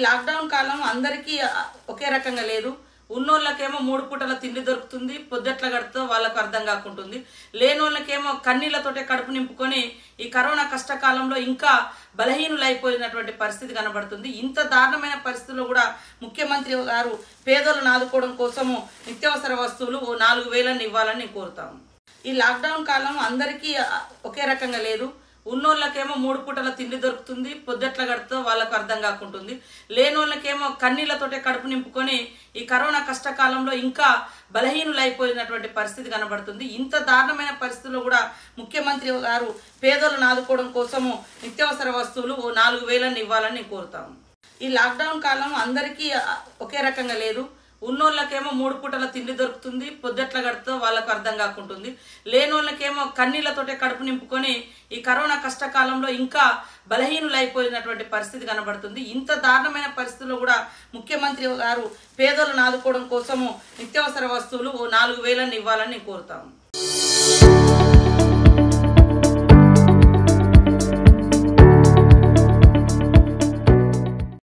lockdown కాలం అందరికీ ఆ, ఒకే రకంగా లేదు ఉన్నోళ్ళకేమో మూడు పూటల తిండి దొరుకుతుంది పొద్దుట్ల గడుతో వాళ్ళకు అర్థం కాకుంటుంది లేనోళ్ళకేమో కన్నీళ్లతోటే కడుపు నింపుకొని ఈ కరోనా కష్టకాలంలో ఇంకా బలహీనులైపోయినటువంటి పరిస్థితి కనబడుతుంది ఇంత దారుణమైన పరిస్థితుల్లో కూడా ముఖ్యమంత్రి గారు పేదలను ఆదుకోవడం కోసము నిత్యావసర వస్తువులు ఓ నాలుగు వేలని ఇవ్వాలని కోరుతాము ఈ లాక్డౌన్ కాలం అందరికీ ఆ, ఒకే రకంగా లేదు ఉన్నోళ్ళకేమో మూడు పూటల తిండి దొరుకుతుంది పొద్దుట్ల గడుతో వాళ్ళకు అర్థం కాకుంటుంది లేనోళ్ళకేమో కన్నీళ్లతోటే కడుపు నింపుకొని ఈ కరోనా కష్టకాలంలో ఇంకా బలహీనులైపోయినటువంటి పరిస్థితి కనబడుతుంది ఇంత దారుణమైన పరిస్థితుల్లో కూడా ముఖ్యమంత్రి గారు పేదలను ఆదుకోవడం కోసము నిత్యావసర వస్తువులు ఓ నాలుగు వేలని ఇవ్వాలని కోరుతాము ఈ లాక్డౌన్ కాలం అందరికీ ఆ, ఒకే రకంగా లేదు ఉన్నోళ్ళకేమో మూడు పూటల తిండి దొరుకుతుంది పొద్దుట్ల గడుతో వాళ్ళకు అర్థం కాకుంటుంది లేనోళ్ళకేమో కన్నీళ్లతోటే కడుపు నింపుకొని ఈ కరోనా కష్టకాలంలో ఇంకా బలహీనులైపోయినటువంటి పరిస్థితి కనబడుతుంది ఇంత దారుణమైన పరిస్థితుల్లో కూడా ముఖ్యమంత్రి గారు పేదలను ఆదుకోవడం కోసము నిత్యావసర వస్తువులు ఓ నాలుగు వేలని ఇవ్వాలని కోరుతాము